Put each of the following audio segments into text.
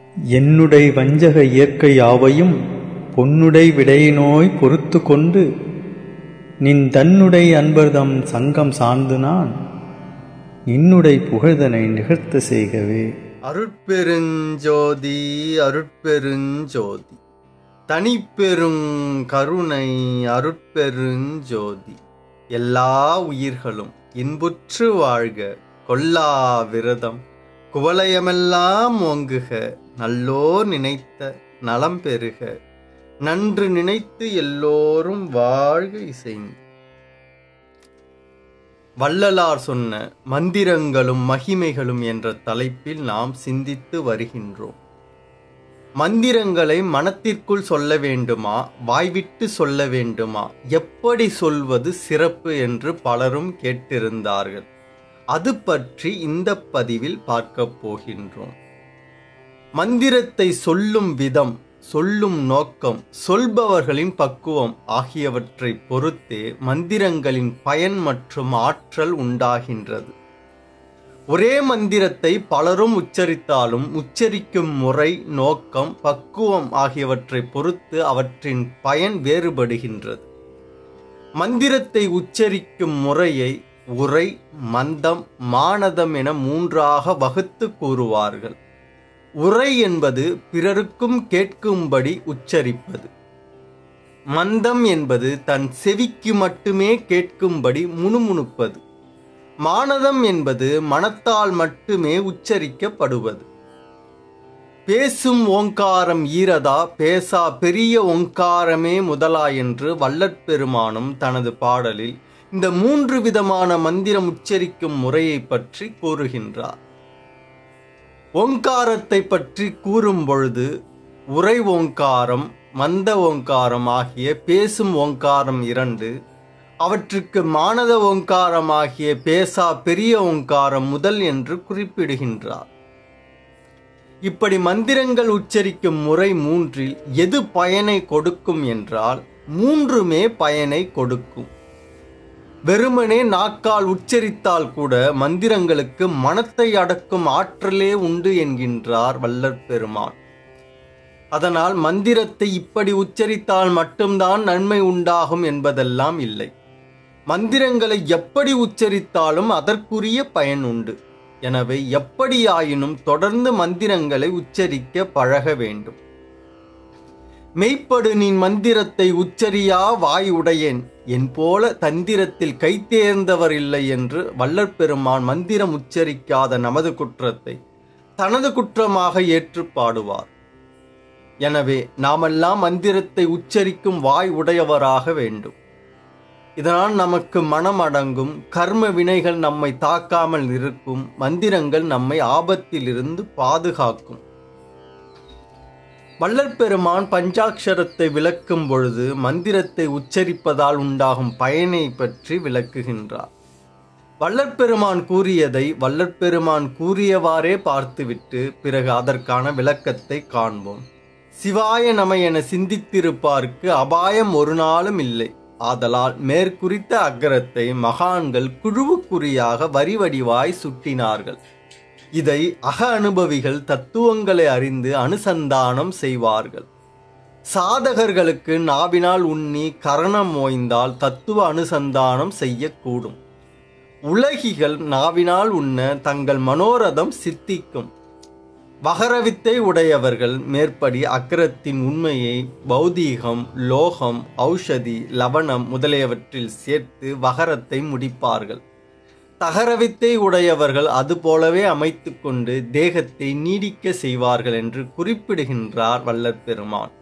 என்னுடை வஞ்சக இயற்கை யாவையும் பொன்னுடை விடையினோய் பொறுத்து கொண்டு நின் தன்னுடை அன்பர்தம் சங்கம் சார்ந்து நான் இன்னுடை புகழ்தனை நிகழ்த்த செய்கவே அருட்பெருஞ்சோதி அருட்பெருஞ்சோதி தனிப்பெருங் கருணை அருட்பெருஞ்சோதி எல்லா உயிர்களும் இன்புற்று வாழ்க கொல்லா விரதம் குவலயமெல்லாம் ஓங்குக நல்லோர் நினைத்த நலம் பெறுக நன்று நினைத்து எல்லோரும் வாழ்க இசைந்து வள்ளலார் சொன்ன மந்திரங்களும் மகிமைகளும் என்ற தலைப்பில் நாம் சிந்தித்து வருகின்றோம் மந்திரங்களை மனத்திற்குள் சொல்ல வேண்டுமா வாய்விட்டு சொல்ல வேண்டுமா எப்படி சொல்வது சிறப்பு என்று பலரும் கேட்டிருந்தார்கள் அது பற்றி இந்த பதிவில் பார்க்கப் போகின்றோம் மந்திரத்தை சொல்லும் விதம் சொல்லும் நோக்கம் சொல்பவர்களின் பக்குவம் ஆகியவற்றை பொறுத்தே மந்திரங்களின் பயன் மற்றும் ஆற்றல் உண்டாகின்றது ஒரே மந்திரத்தை பலரும் உச்சரித்தாலும் உச்சரிக்கும் முறை நோக்கம் பக்குவம் ஆகியவற்றை பொறுத்து அவற்றின் பயன் வேறுபடுகின்றது மந்திரத்தை உச்சரிக்கும் முறையை உரை மந்தம் மானதம் என மூன்றாக வகுத்து கூறுவார்கள் உரை என்பது பிறருக்கும் கேட்கும்படி உச்சரிப்பது மந்தம் என்பது தன் செவிக்கு மட்டுமே கேட்கும்படி முணுமுணுப்பது மானதம் என்பது மனத்தால் மட்டுமே உச்சரிக்கப்படுவது பேசும் ஓங்காரம் ஈரதா பேசா பெரிய ஓங்காரமே முதலா என்று வல்லற்பெருமானும் தனது பாடலில் இந்த மூன்று விதமான மந்திரம் உச்சரிக்கும் முறையை பற்றி கூறுகின்றார் ஓங்காரத்தை பற்றி கூறும் பொழுது உரை ஓங்காரம் மந்த ஓங்காரம் ஆகிய பேசும் ஓங்காரம் இரண்டு அவற்றுக்கு மானத ஓங்காரம் ஆகிய பேசா பெரிய ஓங்காரம் முதல் என்று குறிப்பிடுகின்றார் இப்படி மந்திரங்கள் உச்சரிக்கும் முறை மூன்றில் எது பயனை கொடுக்கும் என்றால் மூன்றுமே பயனை கொடுக்கும் வெறுமனே நாக்கால் உச்சரித்தால் கூட மந்திரங்களுக்கு மனத்தை அடக்கும் ஆற்றலே உண்டு என்கின்றார் வல்லற் பெருமான் அதனால் மந்திரத்தை இப்படி உச்சரித்தால் மட்டும்தான் நன்மை உண்டாகும் என்பதெல்லாம் இல்லை மந்திரங்களை எப்படி உச்சரித்தாலும் அதற்குரிய பயன் உண்டு எனவே எப்படியாயினும் தொடர்ந்து மந்திரங்களை உச்சரிக்க பழக வேண்டும் மெய்ப்படு நீ மந்திரத்தை உச்சரியா வாய் உடையேன் என் போல தந்திரத்தில் கைத்தேர்ந்தவர் இல்லை என்று வல்லற்பெருமான் மந்திரம் உச்சரிக்காத நமது குற்றத்தை தனது குற்றமாக ஏற்று பாடுவார் எனவே நாமெல்லாம் மந்திரத்தை உச்சரிக்கும் வாய் உடையவராக வேண்டும் இதனால் நமக்கு மனம் அடங்கும் கர்ம வினைகள் நம்மை தாக்காமல் இருக்கும் மந்திரங்கள் நம்மை ஆபத்திலிருந்து பாதுகாக்கும் வள்ளற்பெருமான் பஞ்சாட்சரத்தை விளக்கும் பொழுது மந்திரத்தை உச்சரிப்பதால் உண்டாகும் பயனை பற்றி விளக்குகின்றார் வள்ளற்பெருமான் கூறியதை வள்ளற்பெருமான் கூறியவாறே பார்த்துவிட்டு பிறகு அதற்கான விளக்கத்தை காண்போம் சிவாய நம என சிந்தித்திருப்பார்க்கு அபாயம் ஒரு நாளும் இல்லை ஆதலால் மேற்குறித்த அக்கரத்தை மகான்கள் குழுவுக்குறியாக வரி வடிவாய் சுட்டினார்கள் இதை அக அனுபவிகள் தத்துவங்களை அறிந்து அனுசந்தானம் செய்வார்கள் சாதகர்களுக்கு நாவினால் உண்ணி கரணம் ஓய்ந்தால் தத்துவ அனுசந்தானம் செய்யக்கூடும் உலகிகள் நாவினால் உண்ண தங்கள் மனோரதம் சித்திக்கும் வகரவித்தை உடையவர்கள் மேற்படி அக்கரத்தின் உண்மையை பௌதீகம் லோகம் ஔஷதி லவணம் முதலியவற்றில் சேர்த்து வகரத்தை முடிப்பார்கள் தகரவித்தை உடையவர்கள் அதுபோலவே அமைத்து கொண்டு தேகத்தை நீடிக்க செய்வார்கள் என்று குறிப்பிடுகின்றார் வல்லற்பெருமான்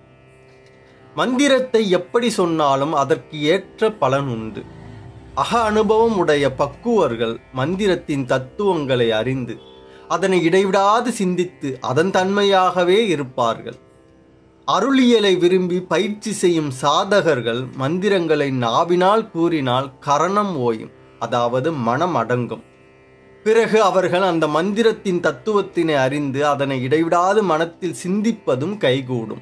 மந்திரத்தை எப்படி சொன்னாலும் அதற்கு ஏற்ற பலன் உண்டு அக அனுபவம் உடைய பக்குவர்கள் மந்திரத்தின் தத்துவங்களை அறிந்து அதனை இடைவிடாது சிந்தித்து அதன் தன்மையாகவே இருப்பார்கள் அருளியலை விரும்பி பயிற்சி செய்யும் சாதகர்கள் மந்திரங்களை நாவினால் கூறினால் கரணம் ஓயும் அதாவது மனம் அடங்கும் பிறகு அவர்கள் அந்த மந்திரத்தின் தத்துவத்தினை அறிந்து அதனை இடைவிடாது மனத்தில் சிந்திப்பதும் கைகூடும்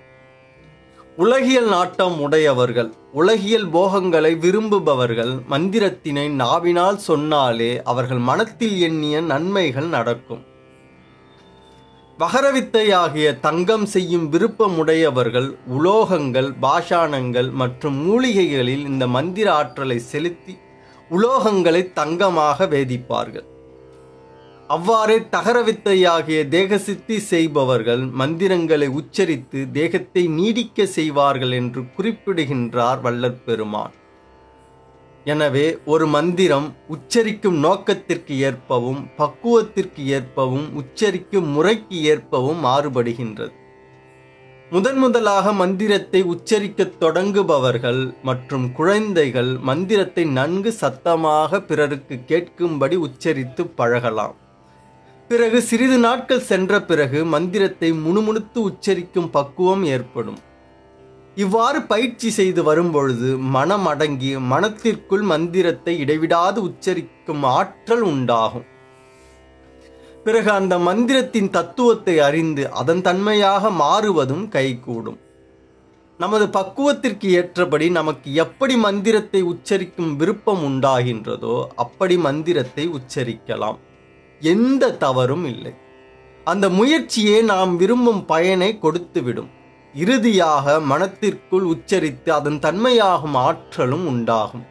உலகியல் நாட்டம் உடையவர்கள் உலகியல் போகங்களை விரும்புபவர்கள் மந்திரத்தினை நாவினால் சொன்னாலே அவர்கள் மனத்தில் எண்ணிய நன்மைகள் நடக்கும் வகரவித்தையாகிய தங்கம் செய்யும் விருப்பமுடையவர்கள் உலோகங்கள் பாஷாணங்கள் மற்றும் மூலிகைகளில் இந்த மந்திர ஆற்றலை செலுத்தி உலோகங்களை தங்கமாக வேதிப்பார்கள் அவ்வாறே தகரவித்தையாகிய தேகசித்தி செய்பவர்கள் மந்திரங்களை உச்சரித்து தேகத்தை நீடிக்க செய்வார்கள் என்று குறிப்பிடுகின்றார் வள்ளற் பெருமான் எனவே ஒரு மந்திரம் உச்சரிக்கும் நோக்கத்திற்கு ஏற்பவும் பக்குவத்திற்கு ஏற்பவும் உச்சரிக்கும் முறைக்கு ஏற்பவும் மாறுபடுகின்றது முதன் முதலாக மந்திரத்தை உச்சரிக்கத் தொடங்குபவர்கள் மற்றும் குழந்தைகள் மந்திரத்தை நன்கு சத்தமாக பிறருக்கு கேட்கும்படி உச்சரித்து பழகலாம் பிறகு சிறிது நாட்கள் சென்ற பிறகு மந்திரத்தை முணுமுணுத்து உச்சரிக்கும் பக்குவம் ஏற்படும் இவ்வாறு பயிற்சி செய்து வரும்பொழுது மனம் அடங்கி மனத்திற்குள் மந்திரத்தை இடைவிடாது உச்சரிக்கும் ஆற்றல் உண்டாகும் பிறகு அந்த மந்திரத்தின் தத்துவத்தை அறிந்து அதன் தன்மையாக மாறுவதும் கைகூடும் நமது பக்குவத்திற்கு ஏற்றபடி நமக்கு எப்படி மந்திரத்தை உச்சரிக்கும் விருப்பம் உண்டாகின்றதோ அப்படி மந்திரத்தை உச்சரிக்கலாம் எந்த தவறும் இல்லை அந்த முயற்சியே நாம் விரும்பும் பயனை கொடுத்துவிடும் இறுதியாக மனத்திற்குள் உச்சரித்து அதன் தன்மையாகும் ஆற்றலும் உண்டாகும்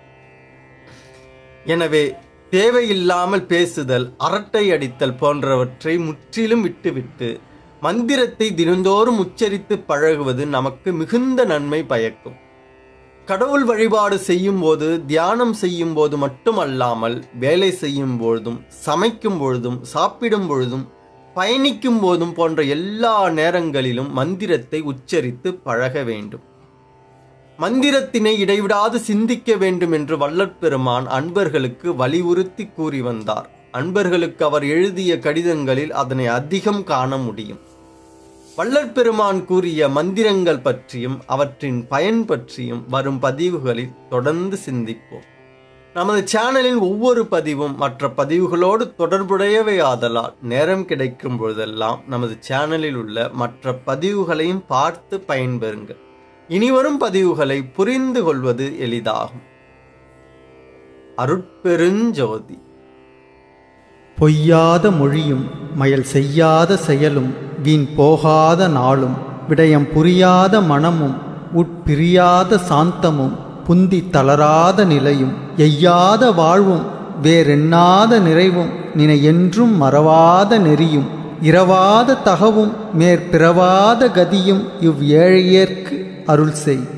எனவே தேவையில்லாமல் பேசுதல் அரட்டை அடித்தல் போன்றவற்றை முற்றிலும் விட்டுவிட்டு மந்திரத்தை தினந்தோறும் உச்சரித்து பழகுவது நமக்கு மிகுந்த நன்மை பயக்கும் கடவுள் வழிபாடு செய்யும் போது தியானம் செய்யும் போது மட்டுமல்லாமல் வேலை செய்யும் பொழுதும் சமைக்கும் பொழுதும் சாப்பிடும் பொழுதும் பயணிக்கும் போதும் போன்ற எல்லா நேரங்களிலும் மந்திரத்தை உச்சரித்து பழக வேண்டும் மந்திரத்தினை இடைவிடாது சிந்திக்க வேண்டும் என்று வள்ளற் பெருமான் அன்பர்களுக்கு வலியுறுத்தி கூறி வந்தார் அன்பர்களுக்கு அவர் எழுதிய கடிதங்களில் அதனை அதிகம் காண முடியும் வள்ளற் பெருமான் கூறிய மந்திரங்கள் பற்றியும் அவற்றின் பயன் பற்றியும் வரும் பதிவுகளில் தொடர்ந்து சிந்திப்போம் நமது சேனலில் ஒவ்வொரு பதிவும் மற்ற பதிவுகளோடு தொடர்புடையவை ஆதலால் நேரம் கிடைக்கும் பொழுதெல்லாம் நமது சேனலில் உள்ள மற்ற பதிவுகளையும் பார்த்து பயன்பெறுங்கள் இனிவரும் பதிவுகளை புரிந்து கொள்வது எளிதாகும் அருட்பெருஞ்சோதி பொய்யாத மொழியும் மயல் செய்யாத செயலும் வீண் போகாத நாளும் விடயம் புரியாத மனமும் உட்பிரியாத சாந்தமும் புந்தி தளராத நிலையும் எய்யாத வாழ்வும் வேறெண்ணாத நிறைவும் நினை என்றும் மறவாத நெறியும் இரவாத தகவும் மேற்பிறவாத கதியும் இவ் ஏழையேற்கு அருள் செய்